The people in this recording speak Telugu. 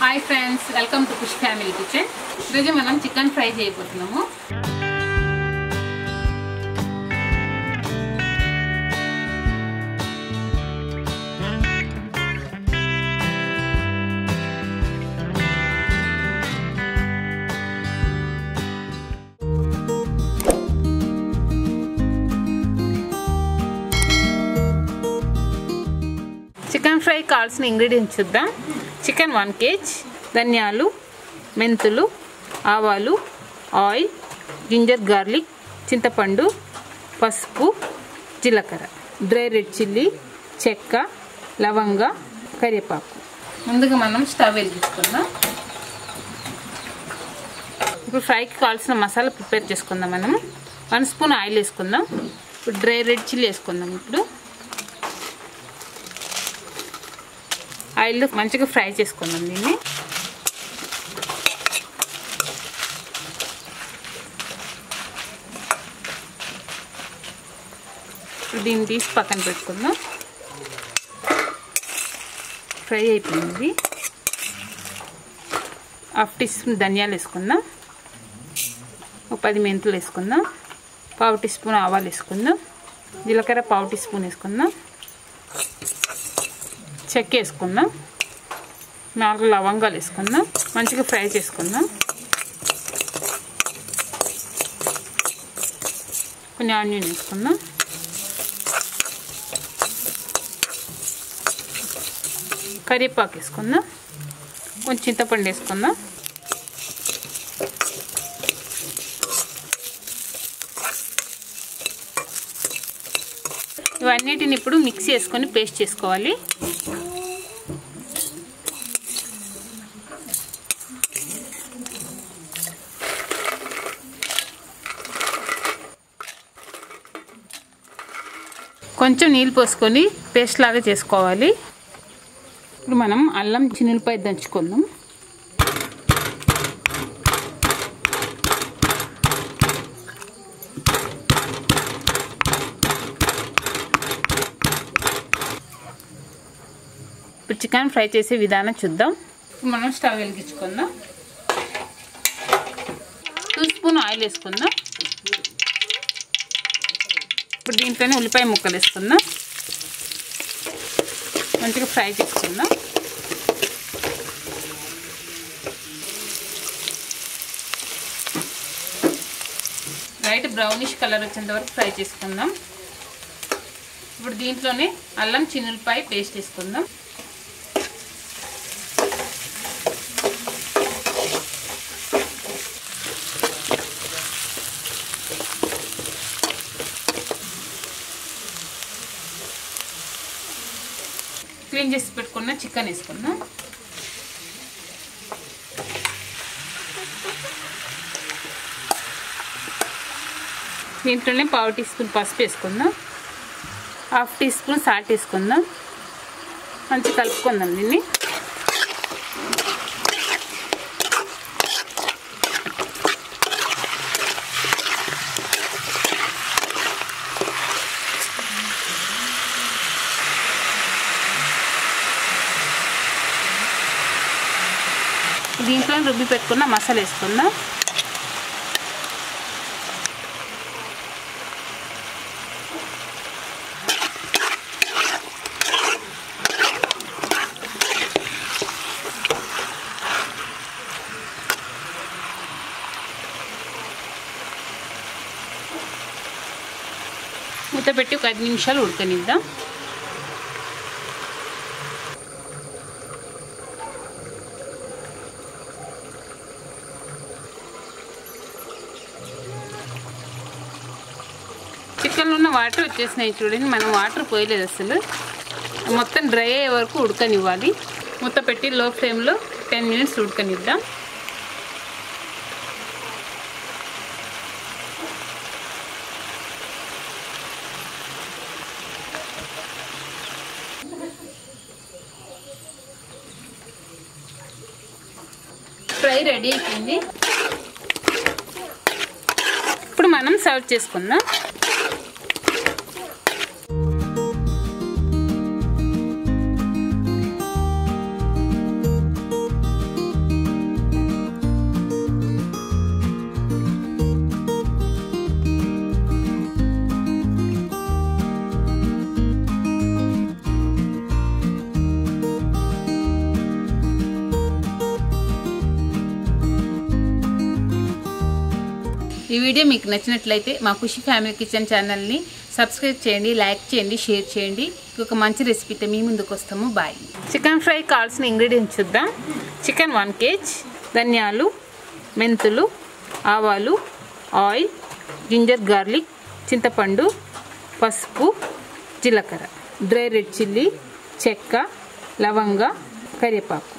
hi friends welcome to Khush family kitchen ఈరోజు మనం చికెన్ ఫ్రై చేయబోతున్నాము చికెన్ ఫ్రై కావాల్సిన ఇంగ్రీడియంట్స్ చూద్దాం చికెన్ వన్ కేజ్ ధనియాలు మెంతులు ఆవాలు ఆయిల్ జింజర్ గార్లిక్ చింతపండు పసుపు జీలకర్ర డ్రై రెడ్ చిల్లీ చెక్క లవంగ కరివేపాకు ముందుగా మనం స్టవ్ వెలిగించుకుందాం ఇప్పుడు ఫ్రైకి కావాల్సిన మసాలా ప్రిపేర్ చేసుకుందాం మనం వన్ స్పూన్ ఆయిల్ వేసుకుందాం ఇప్పుడు డ్రై రెడ్ చిల్లీ వేసుకుందాం ఇప్పుడు ఆయిల్లో మంచిగా ఫ్రై చేసుకుందాం దీన్ని ఇప్పుడు దీన్ని తీసి పక్కన పెట్టుకుందాం ఫ్రై అయిపోయింది హాఫ్ టీ స్పూన్ ధనియాలు వేసుకుందాం ఒక పది మెంతులు వేసుకుందాం పావు టీ స్పూన్ ఆవాలు వేసుకుందాం జీలకర్ర పావు టీ స్పూన్ వేసుకుందాం చెక్క వేసుకుందాం నాలుగు లవంగాలు వేసుకుందాం మంచిగా ఫ్రై చేసుకుందాం కొన్ని ఆనియన్ వేసుకుందాం కరివేపాకు వేసుకుందాం కొంచెం చింతపండు వేసుకుందాం ఇవన్నిటిని ఇప్పుడు మిక్స్ చేసుకొని పేస్ట్ చేసుకోవాలి కొంచెం నీళ్ళు పోసుకొని పేస్ట్ లాగా చేసుకోవాలి ఇప్పుడు మనం అల్లం చిన్నులపై దంచుకుందాం ఇప్పుడు చికెన్ ఫ్రై చేసే విధానం చూద్దాం ఇప్పుడు మనం స్టవ్ వెలిగించుకుందాం టూ స్పూన్ ఆయిల్ వేసుకుందాం ఇప్పుడు దీంట్లోనే ఉల్లిపాయ ముక్కలు వేసుకుందాం మంచిగా ఫ్రై చేసుకుందాం లైట్ బ్రౌనిష్ కలర్ వచ్చేంత వరకు ఫ్రై చేసుకుందాం ఇప్పుడు దీంట్లోనే అల్లం చిన్నులపాయ పేస్ట్ వేసుకుందాం క్లీన్ చేసి పెట్టుకున్న చికెన్ వేసుకుందాం దీంట్లోనే పావు టీ స్పూన్ పసుపు వేసుకుందాం హాఫ్ టీ స్పూన్ సాల్ట్ వేసుకుందాం మంచి కలుపుకుందాం దీన్ని దీంట్లో రుబ్బి పెట్టుకున్న మసాలా వేసుకుందాం మూత పెట్టి ఒక ఐదు నిమిషాలు ఉడకనిద్దాం చికెన్లో ఉన్న వాటర్ వచ్చేసినాయి చూడండి మనం వాటర్ పోయలేదు అసలు మొత్తం డ్రై అయ్యే వరకు ఉడకనివ్వాలి మూత పెట్టి లో ఫ్లేమ్లో టెన్ మినిట్స్ ఉడకనిద్దాం ఫ్రై రెడీ అయిపోయింది ఇప్పుడు మనం సర్వ్ చేసుకుందాం ఈ వీడియో మీకు నచ్చినట్లయితే మా ఖుషి ఫ్యామిలీ కిచెన్ ఛానల్ని సబ్స్క్రైబ్ చేయండి లైక్ చేయండి షేర్ చేయండి ఇంకొక మంచి రెసిపీతో మీ ముందుకు వస్తాము బాయ్ చికెన్ ఫ్రై కావాల్సిన ఇంగ్రీడియంట్స్ చూద్దాం చికెన్ వన్ కేజ్ ధనియాలు మెంతులు ఆవాలు ఆయిల్ జింజర్ గార్లిక్ చింతపండు పసుపు జీలకర్ర డ్రై రెడ్ చిల్లీ చెక్క లవంగ కరివేపాకు